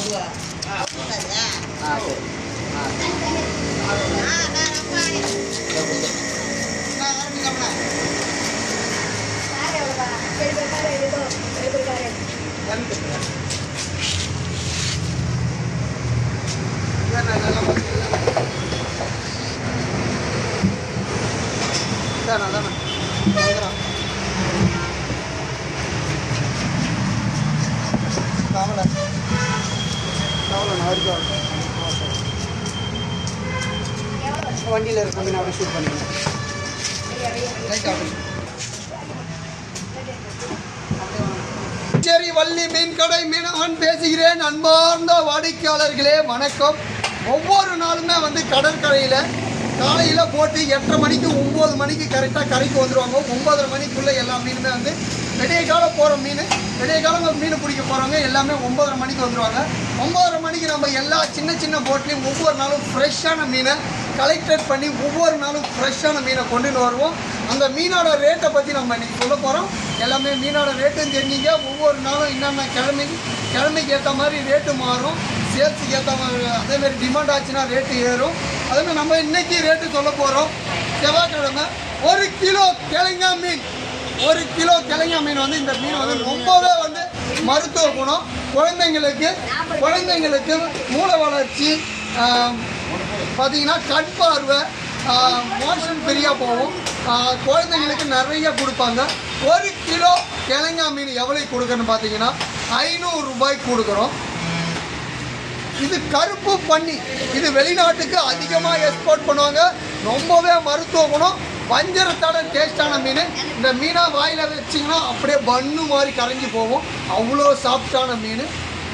ஆ சரி ஆ நான் ஆரம்பிக்கலாம்ல கண்டு தானே தானே வந்துடும் கவலை கவலை நான் வரைக்கும் வண்டியில் இருக்க நான் அப்படியே ஷூட் பண்ணிக்கிறேன் ரைட் அப்படியே சரி வள்ளி மீன் கடை மீனவன் பேசுகிறேன் அன்பார்ந்த வாடிக்கையாளர்களே வணக்கம் ஒவ்வொரு நாளுமே வந்து கடற்கரையில் காலையில் போட்டு எட்டரை மணிக்கு ஒம்பது மணிக்கு கரெக்டாக கரைக்கு வந்துடுவாங்க ஒம்பதரை மணிக்குள்ளே எல்லா மீனுமே வந்து விடிய காலம் போகிற மீன் விடிய காலம் மீன் பிடிக்க போகிறவங்க எல்லாமே ஒம்பதரை மணிக்கு வந்துடுவாங்க ஒம்பதரை மணிக்கு நம்ம எல்லா சின்ன சின்ன போட்லேயும் ஒவ்வொரு நாளும் ஃப்ரெஷ்ஷான மீனை கலெக்டட் பண்ணி ஒவ்வொரு நாளும் ஃப்ரெஷ்ஷான மீனை கொண்டுட்டு வருவோம் அந்த மீனோட ரேட்டை பற்றி நம்ம இன்னைக்கு சொல்ல போகிறோம் எல்லாமே மீனோட ரேட்டும் தெரிஞ்சுங்க ஒவ்வொரு நாளும் என்னென்ன கிழமை கிழமைக்கு ஏற்ற மாதிரி ரேட்டு மாறும் சேல்ஸுக்கு ஏற்ற மாதிரி அதேமாதிரி டிமாண்ட் ஆச்சுன்னா ரேட்டு ஏறும் அதேமாதிரி நம்ம இன்னைக்கு ரேட்டு சொல்ல போகிறோம் செவ்வாய்க்கிழமை ஒரு கிலோ கிழங்கா மீன் ஒரு கிலோ கிழங்கா மீன் வந்து இந்த மீன் வந்து ரொம்பவே வந்து மருத்துவ குணம் குழந்தைங்களுக்கு குழந்தைங்களுக்கு மூளை வளர்ச்சி ஆஹ், பார்த்தீங்கன்னா கண் பார்வை மோஷன் ஃப்ரீயாக போகும் ஆஹ், குழந்தைங்களுக்கு நிறைய கொடுப்பாங்க ஒரு கிலோ கிழங்கா மீன் எவ்வளோக்கு கொடுக்குறன்னு பார்த்தீங்கன்னா ஐநூறு ரூபாய்க்கு கொடுக்குறோம் இது கருப்பு பண்ணி இது வெளிநாட்டுக்கு அதிகமாக எக்ஸ்போர்ட் பண்ணுவாங்க ரொம்பவே மருத்துவ குணம் வஞ்சரத்தோட டேஸ்டான மீன் இந்த மீனை வாயில் வச்சிங்கன்னா அப்படியே பன்னு மாதிரி கரைஞ்சி போகும் அவ்வளோ சாஃப்டான மீன்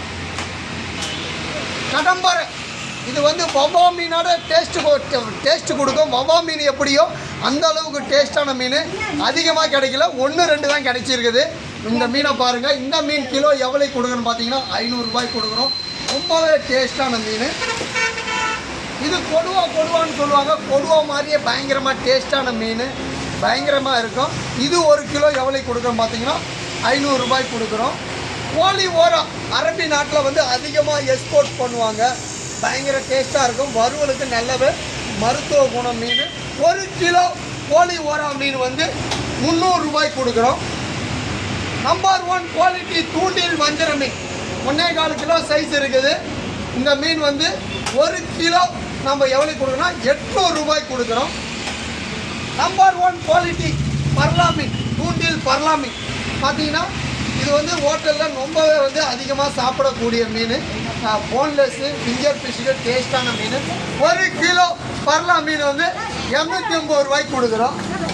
கடம்பரை இது வந்து வவ்வா மீனோட டேஸ்ட் டேஸ்ட் கொடுக்கும் வவ்வா மீன் எப்படியோ அந்த அளவுக்கு டேஸ்டான மீன் அதிகமாக கிடைக்கல ஒன்று ரெண்டு தான் கிடைச்சிருக்குது இந்த மீனை பாருங்கள் இந்த மீன் கிலோ எவ்வளோ கொடுக்குறோன்னு பார்த்தீங்கன்னா ஐநூறுரூபாய்க்கு கொடுக்குறோம் ரொம்பவே டேஸ்டான மீன் இது கொடுவா கொடுவான்னு சொல்லுவாங்க கொடுவா மாதிரியே பயங்கரமாக டேஸ்டான மீன் பயங்கரமாக இருக்கும் இது ஒரு கிலோ எவ்வளோ கொடுக்குறோம் பார்த்தீங்கன்னா ஐநூறுரூபாய்க்கு கொடுக்குறோம் கோழி ஓரம் அரபி நாட்டில் வந்து அதிகமாக எக்ஸ்போர்ட் பண்ணுவாங்க பயங்கர டேஸ்ட்டாக இருக்கும் வறுவலுக்கு நல்லவே மருத்துவ குணம் மீன் ஒரு கிலோ கோழி ஓரா மீன் வந்து முந்நூறுரூபாய்க்கு கொடுக்குறோம் நம்பர் ஒன் குவாலிட்டி தூண்டில் வஞ்சர மீன் ஒன்னே கால் கிலோ சைஸ் இருக்குது இந்த மீன் வந்து ஒரு கிலோ நம்ம எவ்வளோ கொடுக்குறோம்னா எட்நூறு ரூபாய்க்கு கொடுக்குறோம் நம்பர் ஒன் குவாலிட்டி பர்லா மீன் தூண்டில் பர்லா மீன் பார்த்தீங்கன்னா இது வந்து ஹோட்டலில் ரொம்பவே வந்து அதிகமாக சாப்பிடக்கூடிய மீன் போன்லெஸ்ஸு ஃபிங்கர் ஃபிஷ்ஷுக்கு டேஸ்டான மீன் ஒரு கிலோ பர்லா மீன் வந்து இரநூத்தி ஐம்பது ரூபாய்க்கு கொடுக்குறோம்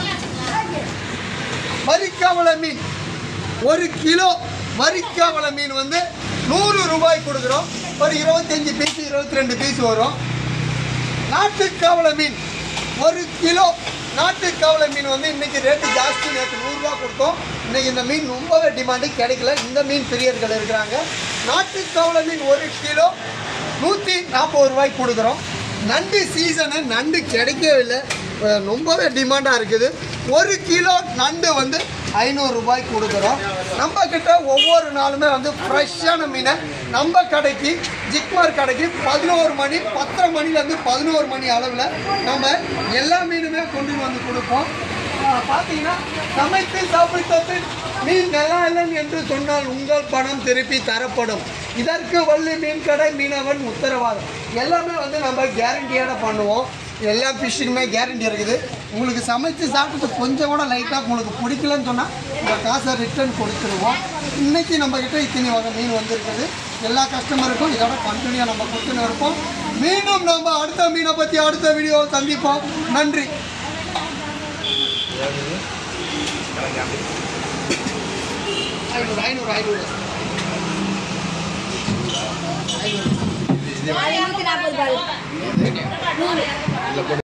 வரிக்காவலை மீன் ஒரு கிலோ வரிக்காவலை மீன் வந்து நூறு ரூபாய் கொடுக்குறோம் ஒரு இருபத்தஞ்சி பீஸ் இருபத்தி ரெண்டு பீஸ் வரும் நாட்டுக்காவலை மீன் ஒரு கிலோ நாட்டுக்காவலை மீன் வந்து இன்னைக்கு ரேட்டு ஜாஸ்தி நேற்று நூறுரூவா கொடுத்தோம் இன்னைக்கு இந்த மீன் ரொம்பவே டிமாண்டு கிடைக்கல இந்த மீன் பிரியர்கள் இருக்கிறாங்க நாட்டுக்காவலை மீன் ஒரு கிலோ நூற்றி நாற்பது ரூபாய்க்கு கொடுக்குறோம் நண்டு சீசனு நண்டு கிடைக்கவே இல்லை அஹ் ரொம்பவே டிமாண்டாக இருக்குது ஒரு கிலோ நண்டு வந்து ஐநூறு ரூபாய்க்கு கொடுக்குறோம் நம்ம கிட்ட ஒவ்வொரு நாளுமே வந்து ஃப்ரெஷ்ஷான மீனை நம்ம கடைக்கு ஜிக்மார் கடைக்கு பதினோரு மணி பத்தரை மணிலேருந்து பதினோரு மணி அளவில் நம்ம எல்லா மீனுமே கொண்டு வந்து கொடுப்போம் ஆஹ் பார்த்தீங்கன்னா சமைத்து சாப்பிட்டு மீன் நல்லா இல்லைன்னு என்று சொன்னால் உங்கள் பணம் திருப்பி தரப்படும் இதற்கு வள்ளி மீன் கடை மீனவன் உத்தரவாதம் எல்லாமே வந்து நம்ம கேரண்டியோட பண்ணுவோம் எல்லா ஃபிஷ்ஷுக்குமே கேரண்டி இருக்குது உங்களுக்கு சமைச்சு சாப்பிட்டு கொஞ்சம் கூட லைட்டாக உங்களுக்கு பிடிக்கலன்னு சொன்னால் இந்த காசை ரிட்டர்ன் கொடுத்துருவோம் இன்னைக்கு நம்ம கிட்ட இத்தனை வகை மீன் வந்திருக்குது எல்லா கஸ்டமருக்கும் இதோட கண்டினியூ நம்ம கொடுத்துன்னு இருப்போம் மீண்டும் நம்ம அடுத்த மீனை பற்றி அடுத்த வீடியோ சந்திப்போம் நன்றி ஐநூறு ஐநூறு ஐநூறு நூற்றி நாற்பது பாரு